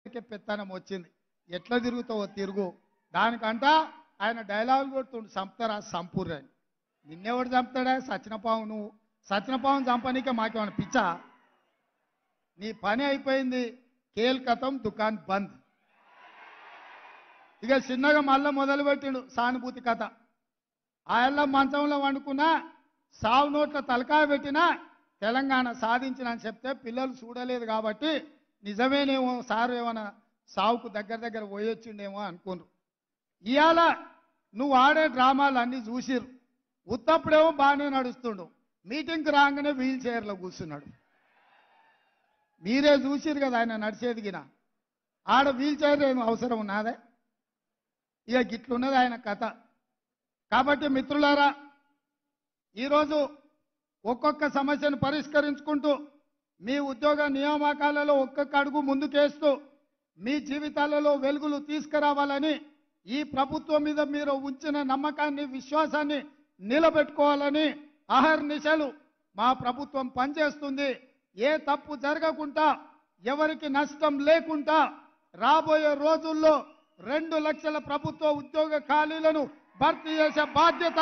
కే పెత్తనం వచ్చింది ఎట్లా తిరుగుతావో తిరుగు దానికంట ఆయన డైలాగులు కొడుతుండు సంపుతారా సంపూర్ అని నిన్నెవడు చంపుతాడా సచినపావు నువ్వు సచినపావును చంపనీకే మాకేమైనా పిచ్చా నీ పని అయిపోయింది కేల్కతం దుకాన్ బంద్ ఇక చిన్నగా మళ్ళా మొదలు పెట్టిండు సానుభూతి కథ ఆయల్ల మంచంలో వండుకున్నా సావు నోట్ల తలకాయ పెట్టినా తెలంగాణ సాధించిన అని చెప్తే పిల్లలు చూడలేదు కాబట్టి నిజమేనేమో సారు ఏమైనా సావుకు దగ్గర దగ్గర పోయొచ్చిండేమో అనుకున్నారు ఇవాళ నువ్వు ఆడే డ్రామాలు అన్నీ చూసిరు ఉత్తప్పుడేమో బాగానే నడుస్తుండు మీటింగ్కి రాగానే వీల్ చైర్లో కూర్చున్నాడు మీరే చూసిరు కదా ఆయన నడిచేది గిన ఆడ వీల్ చైర్ ఏం అవసరం ఉన్నదే ఇక గిట్లున్నది ఆయన కథ కాబట్టి మిత్రులారా ఈరోజు ఒక్కొక్క సమస్యను పరిష్కరించుకుంటూ మీ ఉద్యోగ నియామకాలలో ఒక్కొక్క అడుగు ముందుకేస్తూ మీ జీవితాలలో వెలుగులు తీసుకురావాలని ఈ ప్రభుత్వం మీద మీరు ఉంచిన నమ్మకాన్ని విశ్వాసాన్ని నిలబెట్టుకోవాలని అహర్నిశలు మా ప్రభుత్వం పనిచేస్తుంది ఏ తప్పు జరగకుండా ఎవరికి నష్టం లేకుండా రాబోయే రోజుల్లో రెండు లక్షల ప్రభుత్వ ఉద్యోగ ఖాళీలను భర్తీ చేసే బాధ్యత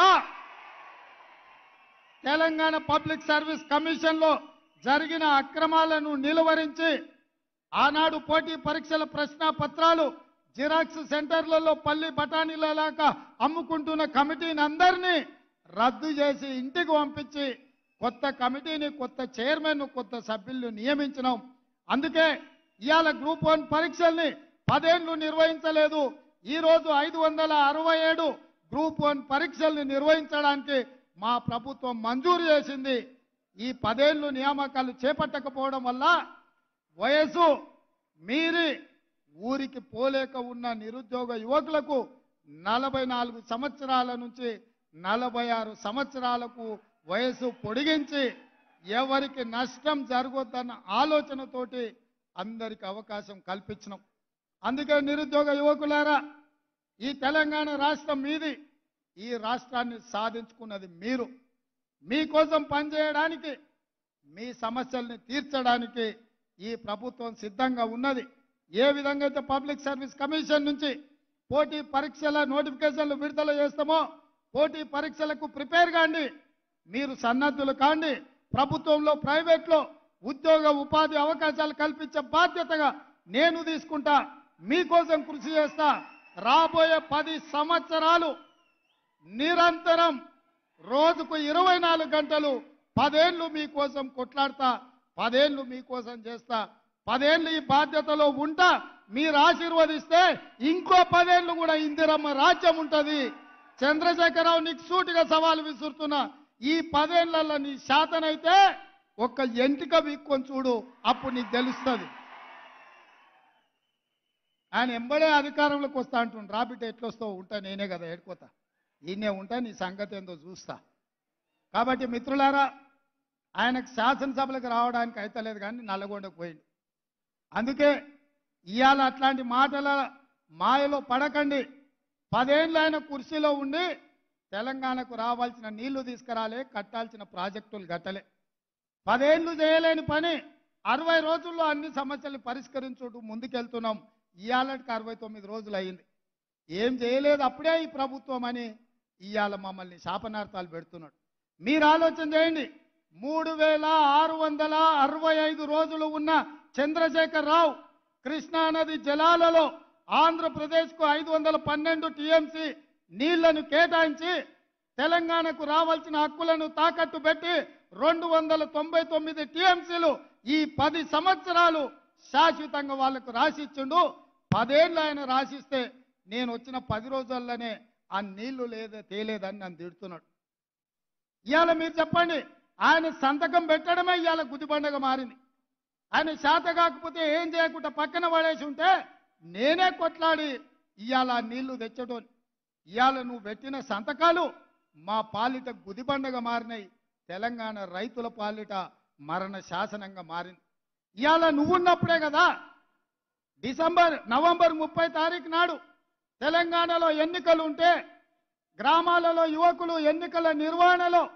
తెలంగాణ పబ్లిక్ సర్వీస్ కమిషన్ లో జరిగిన అక్రమాలను నిలువరించి ఆనాడు పోటీ పరీక్షల ప్రశ్న పత్రాలు జిరాక్స్ సెంటర్లలో పల్లి బఠానీలలాగా అమ్ముకుంటున్న కమిటీని అందరినీ రద్దు చేసి ఇంటికి పంపించి కొత్త కమిటీని కొత్త చైర్మన్ కొత్త సభ్యులను నియమించినాం అందుకే ఇవాళ గ్రూప్ వన్ పరీక్షల్ని పదేళ్లు నిర్వహించలేదు ఈ రోజు ఐదు వందల అరవై ఏడు గ్రూప్ వన్ పరీక్షల్ని నిర్వహించడానికి మా ప్రభుత్వం మంజూరు చేసింది ఈ పదేళ్లు నియామకాలు చేపట్టకపోవడం వల్ల వయసు మీరి ఊరికి పోలేక ఉన్న నిరుద్యోగ యువకులకు నలభై నాలుగు సంవత్సరాల నుంచి నలభై ఆరు సంవత్సరాలకు వయసు పొడిగించి ఎవరికి నష్టం జరగొద్దన్న ఆలోచనతోటి అందరికి అవకాశం కల్పించినాం అందుకే నిరుద్యోగ యువకులారా ఈ తెలంగాణ రాష్ట్రం మీది ఈ రాష్ట్రాన్ని సాధించుకున్నది మీరు మీకోసం పనిచేయడానికి మీ సమస్యల్ని తీర్చడానికి ఈ ప్రభుత్వం సిద్ధంగా ఉన్నది ఏ విధంగా అయితే పబ్లిక్ సర్వీస్ కమిషన్ నుంచి పోటీ పరీక్షల నోటిఫికేషన్లు విడుదల చేస్తామో పోటీ పరీక్షలకు ప్రిపేర్ కాండి మీరు సన్నద్ధులు కాండి ప్రభుత్వంలో ప్రైవేట్లో ఉద్యోగ ఉపాధి అవకాశాలు కల్పించే బాధ్యతగా నేను తీసుకుంటా మీకోసం కృషి చేస్తా రాబోయే పది సంవత్సరాలు నిరంతరం రోజుకు ఇరవై నాలుగు గంటలు పదేళ్లు మీకోసం కొట్లాడతా పదేళ్లు మీకోసం చేస్తా పదేళ్లు ఈ బాధ్యతలో ఉంటా మీరు ఆశీర్వదిస్తే ఇంకో పదేళ్లు కూడా ఇందిరమ్మ రాజ్యం ఉంటది చంద్రశేఖరరావు నీకు సూటిగా సవాలు విసురుతున్నా ఈ పదేళ్లలో నీ శాతనైతే ఒక్క ఎంటిక వీక్కొని చూడు అప్పుడు నీకు తెలుస్తుంది ఆయన ఎంబడే అధికారంలోకి వస్తా అంటుండు రాబిట్ ఎట్లొస్తావు ఉంటా నేనే కదా ఏడుకోతా ఈయనే ఉంటా నీ సంగతి ఏందో చూస్తా కాబట్టి మిత్రులారా ఆయనకు శాసనసభలకు రావడానికి అయితలేదు కానీ నల్లగొండకు పోయిండు అందుకే ఇవాళ అట్లాంటి మాటల మాయలో పడకండి పదేళ్ళు ఆయన కుర్చీలో ఉండి తెలంగాణకు రావాల్సిన నీళ్లు తీసుకురాలే కట్టాల్సిన ప్రాజెక్టులు కట్టలే పదేళ్ళు చేయలేని పని అరవై రోజుల్లో అన్ని సమస్యలు పరిష్కరించుటూ ముందుకెళ్తున్నాం ఇవాళకి అరవై తొమ్మిది రోజులు అయింది ఏం చేయలేదు అప్పుడే ఈ ప్రభుత్వం అని ఇవాళ మమ్మల్ని శాపనార్థాలు పెడుతున్నాడు మీరు ఆలోచన చేయండి మూడు వేల ఆరు వందల అరవై ఐదు రోజులు ఉన్న చంద్రశేఖర్ రావు కృష్ణానది జలాలలో ఆంధ్రప్రదేశ్కు ఐదు వందల పన్నెండు టీఎంసీ నీళ్లను కేటాయించి తెలంగాణకు రావాల్సిన హక్కులను తాకట్టు పెట్టి రెండు వందల తొంభై తొమ్మిది టీఎంసీలు ఈ పది సంవత్సరాలు శాశ్వతంగా వాళ్లకు రాసిచ్చిండు పదేళ్ళు ఆయన రాసిస్తే నేను వచ్చిన పది రోజుల్లోనే ఆ నీళ్లు లేదా తేలేదని నన్ను తిడుతున్నాడు ఇవాళ మీరు చెప్పండి ఆయన సంతకం పెట్టడమే ఇవాళ గుదిబండగా మారింది ఆయన శాత కాకపోతే ఏం చేయకుండా పక్కన పడేసి ఉంటే నేనే కొట్లాడి ఇవాళ ఆ నీళ్లు తెచ్చటం ఇవాళ నువ్వు పెట్టిన సంతకాలు మా పాలిట గుదిబండగా మారినాయి తెలంగాణ రైతుల పాలిట మరణ శాసనంగా మారింది ఇవాళ నువ్వున్నప్పుడే కదా డిసెంబర్ నవంబర్ ముప్పై తారీఖు నాడు తెలంగాణలో ఎన్నికలు ఉంటే గ్రామాలలో యువకులు ఎన్నికల నిర్వహణలో